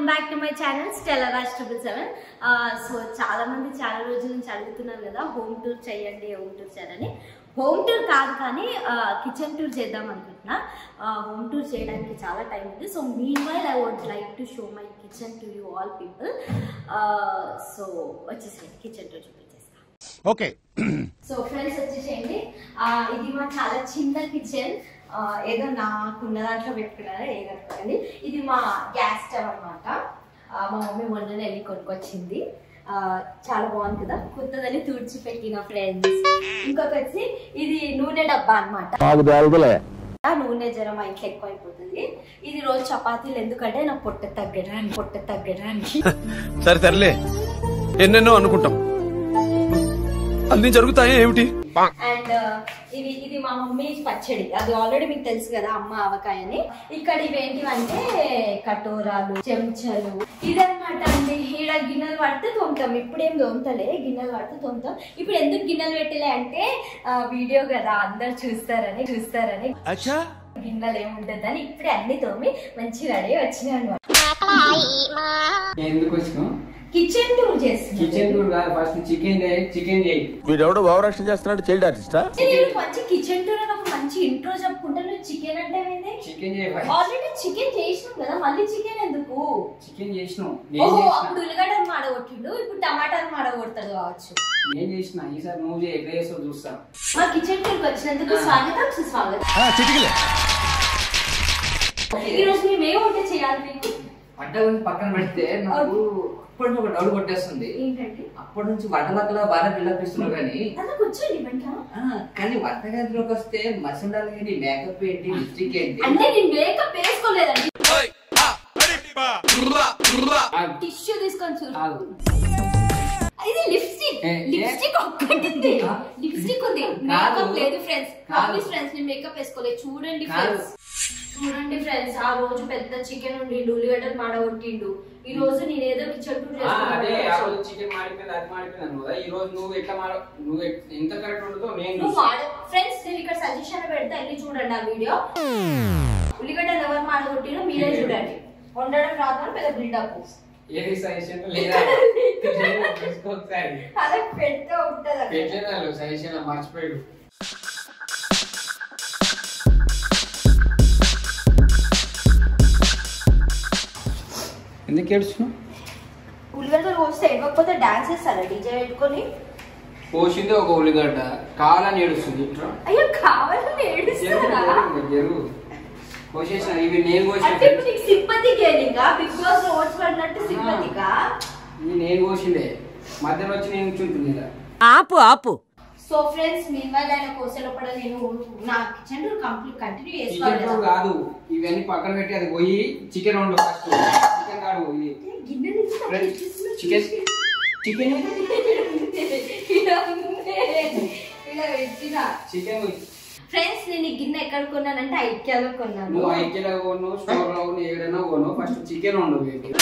Back to my channel Stella Raj triple seven so చాలా మంది చాలా రోజుల నుంచి అడుగుతున్నారు కదా హోమ్ టూర్ చేయండి హోమ్ టూర్ చేయాలని హోమ్ టూర్ కాదు కానీ కిచెన్ టూర్ చేద్దాం అనుకుంటున్నా హోమ్ టూర్ చేయడానికి చాలా టైం ఉంది so meanwhile I would like to show my kitchen to you all people so వచ్చేసేయండి కిచెన్ టూర్ చూపించేస్తా ఓకే సో ఫ్రెండ్స్ వచ్చేసేయండి ఆ, ఇది మా చాలా చిన్న కిచెన్ ఏదో నాకున్న దాంట్లో పెట్టుకున్నారా ఏదనుకోండి ఇది మా గ్యాస్ స్టవ్ అనమాట మా మమ్మీ మొన్న వెళ్ళి కొనుక్కొచ్చింది ఆ, చాలా బాగుంది కదా కొత్తదని తుడిచి పెట్టిన ఫ్రెండ్స్ ఇంకొక వచ్చి ఇది నూనె డబ్బా అనమాట మాకు తెలుగులే ఆ నూనె జ్వరం మా ఇంట్లో ఎక్కువ అయిపోతుంది ఇది రోజు చపాతీలు ఎందుకంటే నా పొట్ట తగ్గడానికి పొట్ట తగ్గడానికి సరే సర్లే ఎన్నెన్నో అనుకుంటాం అన్ని జరుగుతాయి ఏమిటి అండ్ ఇది ఇది మా మమ్మీ పచ్చడి అది ఆల్రెడీ మీకు తెలుసు కదా అమ్మ ఆవకాయని ఇక్కడ ఇవేంటివంటే కటోరాలు చెంచాలు ఇదన్నమాట అండి ఈడ గిన్నెలు పడితే తోముతాం ఇప్పుడేం తోముతలే గిన్నెలు పడితే తోముతాం ఇప్పుడు ఎందుకు గిన్నెలు పెట్టలే అంటే ఆ, వీడియో కదా అందరు చూస్తారని చూస్తారని గిన్నెలు ఏముంటుందని ఇప్పుడే అన్ని తోమి మంచిగా రెడీ వచ్చినాయి అనమాట ఎందుకు వచ్చినావు కిచెన్ టూర్ చేస్తున్నాను కిచెన్ టూర్ కాదు ఫస్ట్ చికెన్ చికెన్ చేయి వీడెవడో భావరక్షణ చేస్తున్నాడు చైల్డ్ ఆర్టిస్టా నేను మంచి కిచెన్ టూర్ అని ఒక మంచి ఇంట్రో చెప్పుకుంటా నువ్వు చికెన్ అంటే ఏంది చికెన్ చేయి ఫస్ట్ ఆల్రెడీ చికెన్ చేసినాం కదా మళ్ళీ చికెన్ ఎందుకు చికెన్ చేసినావు నేను ఓహో చేసిన అప్పుడు ఉల్లిగడ్డలు మాడగొట్టిండు ఇప్పుడు టమాటాలు మాడగొడతాడు కావచ్చు నేను చేసిన ఈసారి నువ్వు చేయి ఎట్లా చేస్తావు చూస్తా మా కిచెన్ టూర్ వచ్చినందుకు స్వాగతం సుస్వాగతం చిటికలే ఈ రోజు మేము ఏ వంట చేయాలి మీకు వంట గురించి పక్కన పెడితే నాకు అప్పటి నుంచి ఒక డౌట్ కొట్టేస్తుంది ఏంటంటే అప్పటి నుంచి వంటలక్కలా బాగా బిల్డప్ ఇస్తున్నావు కానీ అలా కూర్చోండి వెంట ఆ, కానీ వంటగదిలోకి వస్తే మసండాలు ఏంటి మేకప్ ఏంటి లిప్స్టిక్ ఏంటి అంటే నేను మేకప్ వేసుకోలేదండి ఆ, టిష్యూ తీసుకొని చూడు ఆగు. ఇది లిప్స్టిక్ ఏ, ఏ? లిప్స్టిక్ ఒక్కటి ఉంది ఆ? లిప్స్టిక్ ఉంది కాదు. మేకప్ లేదు ఫ్రెండ్స్ కాదు. ఫ్రెండ్స్ నేను మేకప్ వేసుకోలేదు చూడండి కాదు. ఫ్రెండ్స్ చూడండి ఫ్రెండ్స్ ఆ రోజు పెద్ద చికెన్ ఉండిండు ఉల్లిగడ్డలు మాడగొట్టిండు ఈ రోజు నేను ఏదో కిచెన్ టూర్ ఆ, అదే ఆ రోజు చేస్తున్నాను చికెన్ మాడిపోయింది అది మాడిపోయింది అన్నావు కదా ఈ రోజు నువ్వు ఎట్లా మాడ నువ్వు ఎట్- ఎంత కరెక్ట్ ఉంటుందో నేను నువ్వు చూస్తా. మాడ ఫ్రెండ్స్ నేను ఇక్కడ సజెషన్ పెడతా వెళ్ళి చూడండి ఆ వీడియో ఉల్లిగడ్డలు ఎవరు మాడగొట్టిరో మీరే చూడండి వండడం రాదు అని పెద్ద బిల్డప్ ఏది సజెషన్ లేదా లేదా చూసుకో ఒకసారి. అలా పెడితే ఉంటది అక్కడ. పెట్టలేదు సజెషన్ మర్చిపోయాడు ఎందుకు ఏడుస్తున్నావు ఉల్లిగడ్డలు కోస్తే ఇవ్వకపోతే డాన్స్ చేస్తారా డీజే పెట్టుకొని పోసింది ఒక ఉల్లిగడ్డ కావాలని ఏడుస్తుంది ఇట్లా అయ్యో కావాలని ఏడుస్తారా కోసేసిన ఇవి నేను అంటే ఇప్పుడు కోసిన నీకు సింపతి గేలింగా బిగ్ బాస్ లో ఓట్స్ పడినట్టు సింపతిగా ఇవి నేను కోసిందే మధ్యలో వచ్చి నేను కూర్చుంటుంది ఇలా ఆపు ఆపు సో ఫ్రెండ్స్ మీన్వైల్ ఆయన కోసే లోపల నేను నా kitchen tour complete continue chicken చేసుకోవాలి టూర్ కదా. కాదు ఇవన్నీ పక్కన పెట్టి అది పోయి చికెన్ వండు ఫస్ట్ చికెన్ కాదు ఇది గిన్నె తీసి నాకు ఫ్రెండ్స్, ఇచ్చేస్తున్నా. చికెన్ చికెన్ ఇలా ఉంది. ఇలా పెట్టినా చికెన్ ఫ్రెండ్స్ నేను ఈ గిన్నె ఎక్కడ కొన్నానంటే ఐక్యాలో కొన్నాను నువ్వు ఐక్యలో కొను స్టోర్ లో కొను ఏదైనా కొను ఫస్ట్ చికెన్ వండు వీటికి.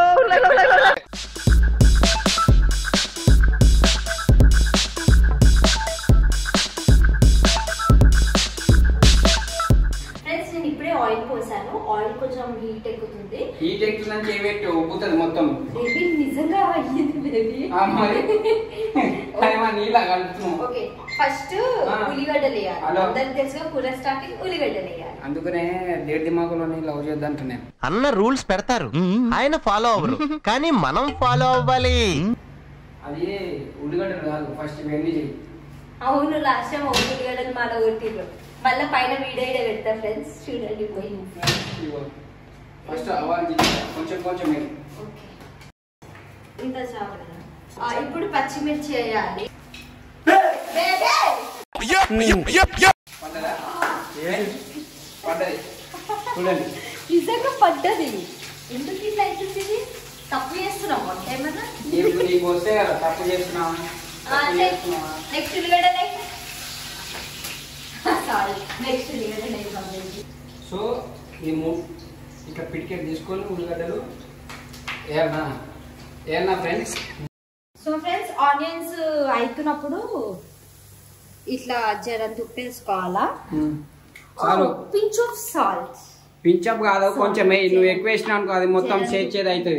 ఫ్రెండ్స్ నేను ఇప్పుడే ఆయిల్ పోసాను ఆయిల్ కొంచెం హీట్ ఎక్కుతుంది హీట్ ఎక్కుతుందని చేయబెట్టి ఉబ్బుతుంది మొత్తం బేబీ నిజంగా అయ్యింది బేబీ ఆ మరి అదేమో నీళ్ళ కలుపుతున్నావు ఓకే ఫస్ట్ ఆ. ఉల్లిగడ్డలు వేయాలి హలో. అందరికి తెలుసుగా కూర స్టార్టింగ్ ఉల్లిగడ్డలు వేయాలి అందుకనే దేడి దిమాకులోని లవ్ చేద్దాంటున్నా అన్న రూల్స్ పెడతారు ఆయన ఫాలో అవ్వరు కానీ మనం ఫాలో అవ్వాలి అది ఉల్లిగడ్డలు కాదు ఫస్ట్ ఇవన్నీ చెయ్యి అవును లాస్ట్ టైం ఒక ఉల్లిగడ్డలు మాట కొట్టిర్రు మళ్ళీ పైన వీడియో ఈడ పెడతా ఫ్రెండ్స్ చూడండి పోయి ఇదిగో. ఫస్ట్ అవాలు చెయ్యి. కొంచెం కొంచెం వేయి. ఓకే ఇంత చాలు కదా. ఆ, ఇప్పుడు పచ్చిమిర్చి వేయాలి బేబీ! పడ్డదా పడ్డది చూడండి నిజంగా పడ్డది ఎందుకు ఇట్లా అవుతుంది ఇది? తప్పు చేస్తున్నాం వంట ఏమన్నా నీకు నీకు వస్తే కదా తప్పు చేస్తున్నావా తప్పు చేస్తున్నావా నెక్స్ట్ ఉల్లిగడ్డ సారీ నెక్స్ట్ ఉల్లిగడ్డ సో ఈ మూడు ఇట్లా పిటికెట్ తీసుకొని ఉల్లిగడ్డలు ఏమన్నా ఏమన్నా ఫ్రెండ్స్ సో ఫ్రెండ్స్ ఆనియన్స్ అవుతున్నప్పుడు ఇట్లా జర తుప్పేసుకోవాలా చాలు పించ్ ఆఫ్ సాల్ట్ పించప్ కాదు కొంచెం వేయి. నువ్వు ఎక్కువ వేసినావు అనుకో అది మొత్తం చేసేది అవుతుంది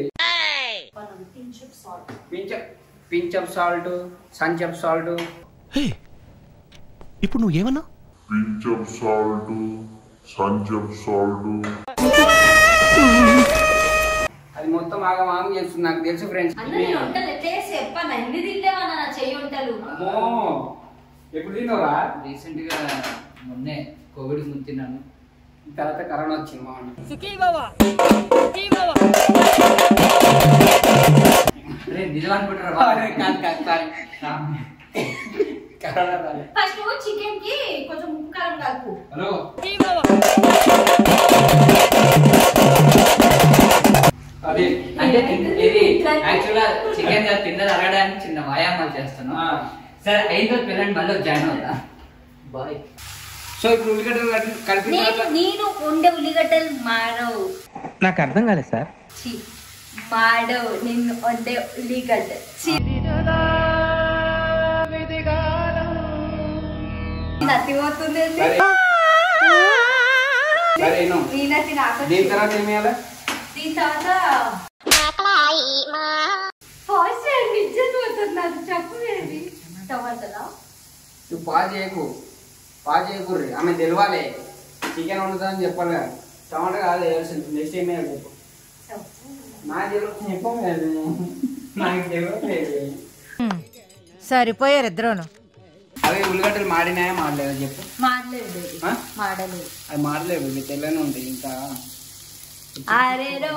పించప్ పించప్ సాల్ట్ సంచప్ సాల్ట్ ఇప్పుడు నువ్వేమన్నా pinch of salt, sunch of salt. అది మొత్తం ఆగం ఆగం చేస్తుంది నాకు తెలుసు ఫ్రెండ్స్ అన్న నేను వంటలు ఎట్లా చేసి చెప్పాను ఎన్ని తింటావన్న నా చెయ్యి వంటలు అమ్మో ఎప్పుడు తిన్నావురా రీసెంట్ గా మొన్నే కోవిడ్ ముందు తిన్నాను తర్వాత కరోనా వచ్చింది మా వాడిని. అరే నిజం అనుకుంటారా అరే, కాదు, కాదు, సారీ. కరోనా రాలేదు. ఫస్ట్ చికెన్ కి కొంచెం ఉప్పు కారం కలుపు హలో అది అంటే ఇది యాక్చువల్ గా చికెన్ తిన్నది అరగడానికి చిన్న వ్యాయామాలు చేస్తాను ఆ. సరే అయిన పిల్లని మళ్ళీ జాయిన్ అవుతా బాయ్ సో ఇప్పుడు ఉల్లిగడ్డలు కలిపి- కలిపిన నేను తర్వాత నేను వండే ఉల్లిగడ్డలు మాడవు నాకు అర్థం కాలేదు సార్ ఛీ, మాడవు నిన్ను వండే ఉల్లిగడ్డ ఛీ. నత్తిపోతుంది ఏంది? సరే సరే ఇను. వీళ్ళకి నాకు దీని తర్వాత ఏం చేయాలి దీని తర్వాత ఫాస్ట్ చేయండి ఇజ్జత్ పోతుంది నాకు చెప్పు వేది టమాటాలా నువ్వు పాజ్ చేయకు పాజ్ చేయకూర్రి ఆమె తెలవాలి చికెన్ వండుతా అని చెప్పాలి కదా టమాటా కాదు వేయాల్సింది నెక్స్ట్ ఏం వేయాలి చెప్పు నాకు తెలియదు చెప్పు నాకు తెలియదు సరిపోయారు ఇద్దరును అవి ఉల్లిగడ్డలు మాడినాయా మాడలేదా చెప్పు మాడలేదు baby. ఆ? మాడలేదు అవి మాడలేదు ఇవి తెల్లనే ఉంటాయి ఇంకా అరే రో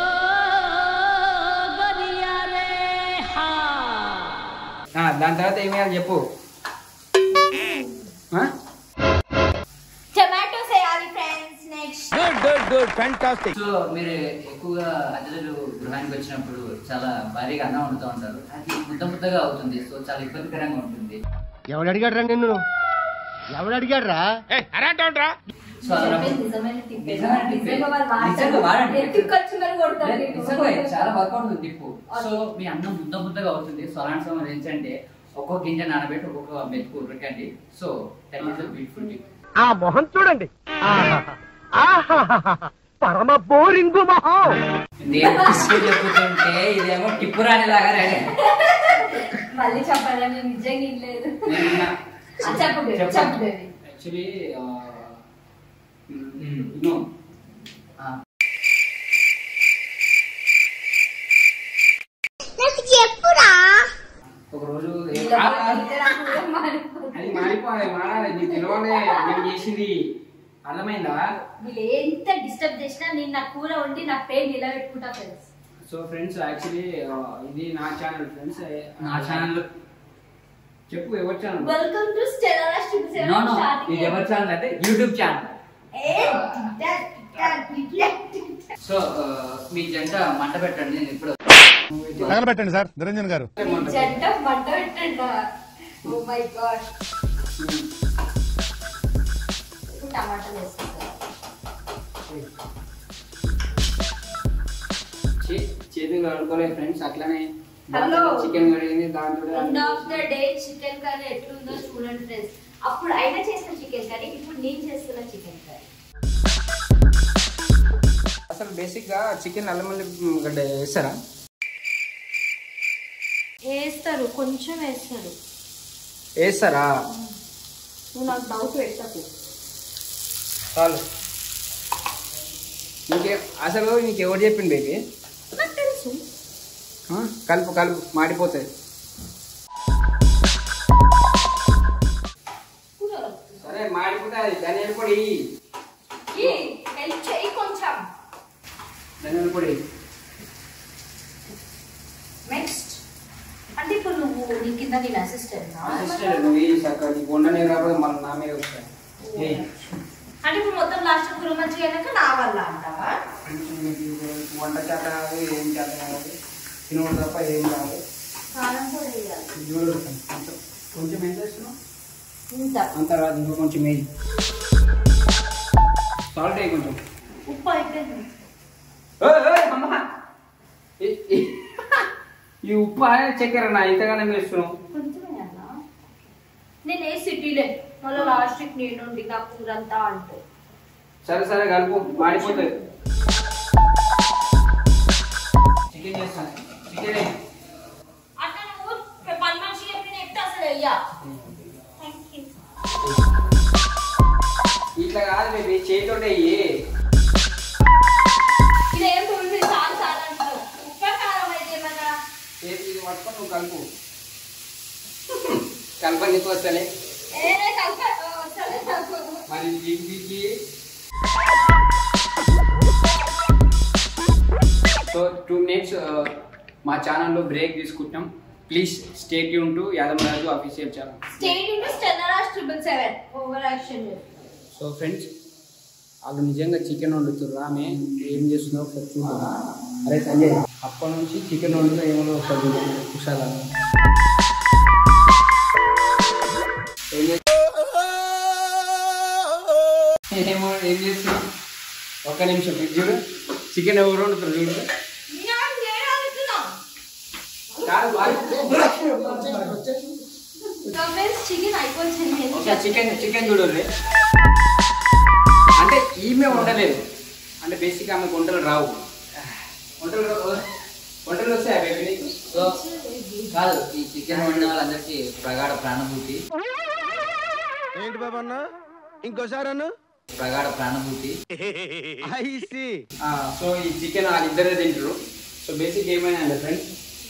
ఆ, దాని తర్వాత ఏం వేయాలి చెప్పు ఆ? టమాటోస్ వేయాలి friends next good good good fantastic so మీరు ఎక్కువగా అతిథులు గృహానికి వచ్చినప్పుడు చాలా భారీగా అన్నం వండుతూ ఉంటారు అది ముద్ద ముద్దగా అవుతుంది సో చాలా ఇబ్బందికరంగా ఉంటుంది ఎవడు అడిగాడు రా నిన్ను ఎవడు అడిగాడు రా సో అలా నిజమైన tip. నిజమైన tip. నిజంగా వాళ్ళు వాడతారు. నిజంగా వాడండి. ఎత్తుకొచ్చిందని కొడతారు నీకు. నిజంగా చాలా వర్క్ అవుతుంది టిప్పు సో మీ అన్నం ముద్ద ముద్దగా అవుతుంది సో అలాంటి సమయంలో ఏంటంటే ఒక్కొక్క గింజ నానబెట్టి ఒక్కొక్క మెతుకు ఉరకండి so that is beautiful tip ఆ మొహం చూడండి పరమ బోరింగు మొహం నేను టిప్పు చెప్పుతుంటే ఇదేమో టిప్పు రానిలాగా రెడీ మళ్ళీ చెప్పాలి నేను నిజంగా ఇల్లేదు నేను చెప్పు baby, చెప్పు baby. యాక్చువల్లీ నో ఒక రోజు ఇలా ఆ, అయితే నాకు కూడా మాడిపోతుంది. అది మారిపోవాలి మారాలి నీకు తెలవాలి నేను చేసింది అర్థమైందా వీళ్ళు ఎంత డిస్టర్బ్ చేసినా నేను నా కూర వండి నా పేరు నిలబెట్టుకుంటా ఫ్రెండ్స్ సో ఫ్రెండ్స్ యాక్చువల్లీ ఇది నా ఛానల్ ఫ్రెండ్స్ నా ఛానల్ చెప్పు ఎవరి channel welcome to Stella triple no no ఇది ఎవరి ఛానల్ అంటే యూట్యూబ్ ఛానల్ సో మీ జంట మంట పెట్టండి నేను ఇప్పుడు తగలబెట్టండి సార్ నిరంజన్ గారు జంట మంట పెట్టండి ఓ మై గాడ్ టమాటాలు వేసుకుంటా చేతులు కడుకోలేదు ఫ్రెండ్స్ అట్లానే Hello. చికెన్ కడిగింది దాంతో end of the day chicken curry ఎట్లుందో చూడండి ఫ్రెండ్స్ అప్పుడు అయినా చేసిన చికెన్ కర్రీ ఇప్పుడు నేను చేస్తున్న చికెన్ కర్రీ అసలు బేసిక్ గా చికెన్ అల్లం గడ్డ వేస్తారా వేస్తారు కొంచెం వేస్తారు వేస్తారా నువ్వు నాకు డౌట్ పెట్టకు చాలు నీకే అసలు నీకు ఎవరు చెప్పింది బేబీ నాకు తెలుసు ఆ? కలుపు కలుపు మాడిపోతుంది కూర సరే మాడిపోతుంది ధనియాల పొడి హెల్ప్ చేయి కొంచెం ధనియాల పొడి నెక్స్ట్ అంటే ఇప్పుడు నువ్వు నీ కింద నేను అసిస్టెంట్ సిస్టర్ నువ్వు ఈ చక్క నీకు ఉండనే రాబోదు మళ్ళీ నా మీద వస్తాయి ఏయ్. అంటే ఇప్పుడు మొత్తం లాస్ట్ కూర మంచిగా అయినాక నా వల్ల అంటావా నీకు వంట చేత కాదు ఏం చేత కాదు తినడం తప్ప ఏం కాదు కారం కూడా వేయాలి ఇది చూడు కొంచెం కొంచెం ఏం చేస్తున్నావు ఇంత అంత రాదు ఇంకో కొంచెం వేయి సాల్ట్ వేయి కొంచెం ఉప్పు అయిపోయింది ఏయ్, ఏయ్, అమ్మా. ఈ- ఈ- ఈ ఉప్పు ఆయన చక్కెర నా ఇంతగానే వేస్తున్నావు కొంచెం వేయాలా నేను ఏ సిటీలే మళ్ళీ లాస్ట్ నేను ఉండి నా కూర అంతా అంటే సరే సరే కలుపు మాడిపోతుంది చికెన్ చేస్తాను చికెన్ వేయి. అట్లా నువ్వు పని మనిషి చెప్పిన ఎప్పుడు అసలు అయ్యా ఇట్లా కాదు బేబీ చేతితోటే ఇయ్యి. ఇదేం ఉంది చాలా చాలా అంటారు ఉప్ప కారం అయితే ఏమన్నా చేతి ఇది పట్టుకొని నువ్వు కలుపు కలపనికి వస్తలే ఏ కలిప సరే కలిపి మరి దీనికి దీనికి సో టూ మినిట్స్ మా ఛానల్లో బ్రేక్ తీసుకుంటున్నాం please stay tune to Yadamaraju official channel state into స్టెనరాస్ triple seven over action so friends వాళ్ళు నిజంగా చికెన్ వండుతుర్రు ఆమె ఏం చేస్తుందో ఒకసారి చూద్దాం అరే సంజయ్ అప్పటి నుంచి చికెన్ వండుతో ఏమో ఒకసారి చూద్దాం కుషాల ఏం చేస్తు- ఏమో ఏం చేస్తున్నావు ఒక్క నిమిషం ఇది చూడు చికెన్ ఎవరు వండుతారు చూడు కాదు చికెన్ అయిపోయింది ఒకసారి చికెన్ చికెన్ చూడండి అంటే ఈమె వండలేదు అంటే బేసిక్ ఆమె వంటలు రావు వంటలు రావు వంటలు వస్తాయి బేబీ నీకు సో కాదు ఈ చికెన్ వండిన వాళ్ళందరికీ ప్రగాఢ ప్రాణభూతి ఏంటి బాబా అన్న ఇంకోసారి అన్న ప్రగాఢ ప్రాణభూతి ఐసి ఆ, సో ఈ చికెన్ వాళ్ళిద్దరే తింటారు సో బేసిక్ ఏమైనా అంటే ఫ్రెండ్స్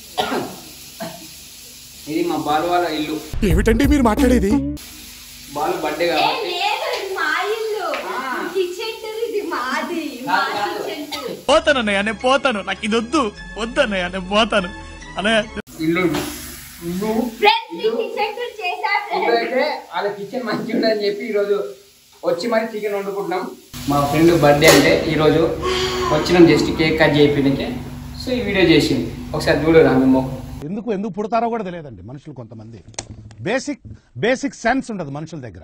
ఇది మా బాలు వాళ్ళ ఇల్లు ఏమిటండి మీరు మాట్లాడేది బాలు బర్త్డే ఏ కాబట్టి లేదు ఇది మా ఇల్లు ఆ. కిచెన్ ఇది మాది మా కాదు, కాదు. కిచెన్ పోతానన్నయ్య నేను పోతాను నాకు ఇది వద్దు వద్దన్నయ్య నేను పోతాను అన్నయ్య ఇల్లు ఇల్లు ఫ్రెండ్స్ మీ కిచెన్ చేసా ఇప్పుడు అయితే వాళ్ళ కిచెన్ మంచిగా ఉందని చెప్పి ఈరోజు వచ్చి మరి చికెన్ వండుకుంటున్నాం మా ఫ్రెండ్ బర్త్డే అంటే ఈరోజు వచ్చినాం జస్ట్ కేక్ కట్ చేయడానికి సో ఈ వీడియో చేసింది ఒకసారి చూడు ఆమె మొక్క ఎందుకు ఎందుకు పుడతారో కూడా తెలియదండి మనుషులు కొంతమంది బేసిక్ బేసిక్ సెన్స్ ఉండదు మనుషుల దగ్గర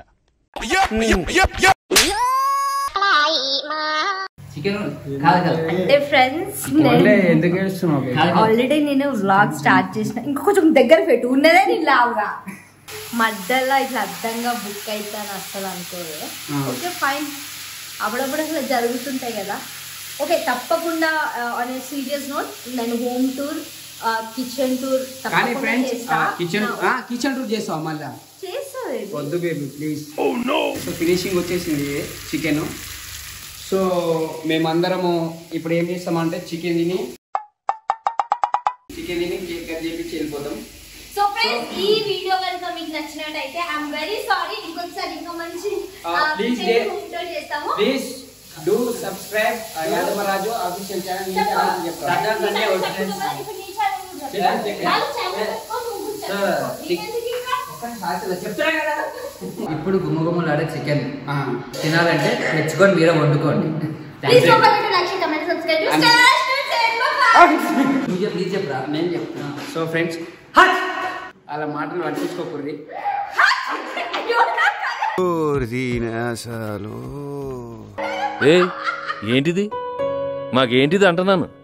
చికెన్ కాదు కాదు అంటే ఫ్రెండ్స్ ఎందుకు ఏడుస్తున్నావు కాదు కాదు. ఆల్రెడీ నేను వ్లాగ్ స్టార్ట్ చేసిన ఇంకా కొంచెం దగ్గర పెట్టు ఉన్నదే నేను లావుగా మధ్యలో ఇట్లా అడ్డంగా బుక్ అవుతాను అసలు అనుకోదు ఆ. ఓకే ఫైన్ అప్పుడప్పుడు అసలు జరుగుతుంటాయి కదా ఓకే తప్పకుండా ఆన్ సీరియస్ నోట్ నేను హోమ్ టూర్ కిచెన్ టూర్ కానీ ఫ్రెండ్స్ కిచెన్ కిచెన్ టూర్ చేస్తావా మళ్ళా చేస్తుంది వద్దు బేబీ ప్లీజ్ సో ఫినిషింగ్ వచ్చేసింది చికెన్ సో మేమందరము ఇప్పుడు ఏం చేస్తామంటే చికెన్ తిని చికెన్ తిని కేక్ కట్ చేపించి వెళ్ళిపోతాం సో ఫ్రెండ్స్ ఈ వీడియో కనుక మీకు నచ్చినట్టయితే ఐఎమ్ వెరీ సారీ ఇంకొకసారి ఇంకా మంచి Ah, please, dear. Home tour చేస్తాము please do subscribe Yadamaraju official channel మీ ఛానల్ చెప్తాను సండే సండే వచ్చిన ఇప్పుడు నీ ఛానల్ కూడా చెప్పు, చెప్పు. చెప్పు. వాళ్ళు ఛానల్ పెట్టుకో, నువ్వు కూడా ఛానల్ పెట్టుకో. నీకెందుకు ఇంకా? చెప్తున్నా కదా ఇప్పుడు గుమ్మగుమ్మలాడే చికెన్ తినాలంటే తెచ్చుకొని మీరే వండుకోండి Please don't forget to like, share, comment, subscribe to And- Star Student Channel. Bye-bye. నువ్వు చెప్పు నీకు చెప్పరా నేను చెప్తున్నా సో ఫ్రెండ్స్ అలా మాటలు పట్టించుకోకూడదు ఏ ఏంటిది మాకేంటిది అంటున్నాను